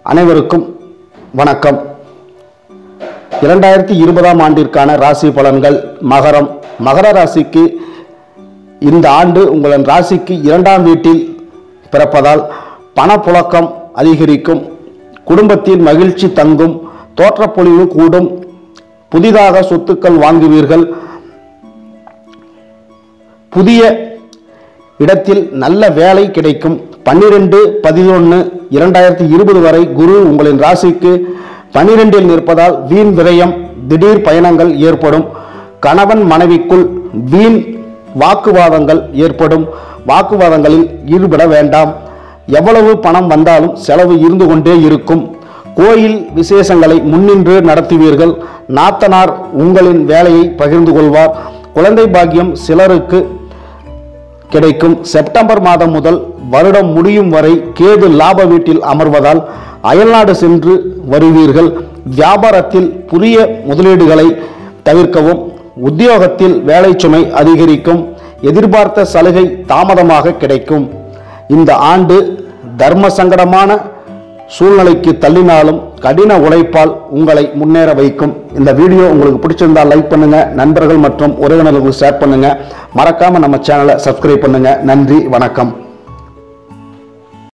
அனைவருக்கும் வணக்கம் இரண்டாயிரத்தி இருபதாம் ஆண்டிற்கான ராசி பலன்கள் மகரம் மகர ராசிக்கு இந்த ஆண்டு உங்களின் ராசிக்கு இரண்டாம் வீட்டில் பிறப்பதால் பணப்புழக்கம் அதிகரிக்கும் குடும்பத்தில் மகிழ்ச்சி தங்கும் தோற்றப்பொழிவு கூடும் புதிதாக சொத்துக்கள் வாங்குவீர்கள் புதிய இடத்தில் நல்ல வேலை கிடைக்கும் பன்னிரெண்டு பதினொன்று இரண்டாயிரத்தி இருபது வரை குரு உங்களின் ராசிக்கு பன்னிரெண்டில் நிற்பதால் வீண் விரயம் திடீர் பயணங்கள் ஏற்படும் கணவன் மனைவிக்குள் வீண் வாக்குவாதங்கள் ஏற்படும் வாக்குவாதங்களில் ஈடுபட வேண்டாம் எவ்வளவு பணம் வந்தாலும் செலவு இருந்து கொண்டே இருக்கும் கோயில் விசேஷங்களை முன்னின்று நடத்துவீர்கள் நாத்தனார் உங்களின் வேலையை பகிர்ந்து கொள்வார் குழந்தை பாக்கியம் சிலருக்கு கிடைக்கும் செப்டம்பர் மாதம் முதல் வருடம் முடியும் வரை கேது லாப வீட்டில் அமர்வதால் அயல்நாடு சென்று வருவீர்கள் வியாபாரத்தில் புதிய முதலீடுகளை தவிர்க்கவும் உத்தியோகத்தில் வேலை சுமை அதிகரிக்கும் எதிர்பார்த்த சலுகை தாமதமாக கிடைக்கும் இந்த ஆண்டு தர்ம சங்கடமான சூழ்நிலைக்கு தள்ளினாலும் கடின உழைப்பால் உங்களை முன்னேற வைக்கும் இந்த வீடியோ உங்களுக்கு பிடிச்சிருந்தா லைக் பண்ணுங்க நண்பர்கள் மற்றும் உறவினர்களுக்கு ஷேர் பண்ணுங்க மறக்காம நம்ம சேனலை சப்ஸ்கிரைப் பண்ணுங்க நன்றி வணக்கம்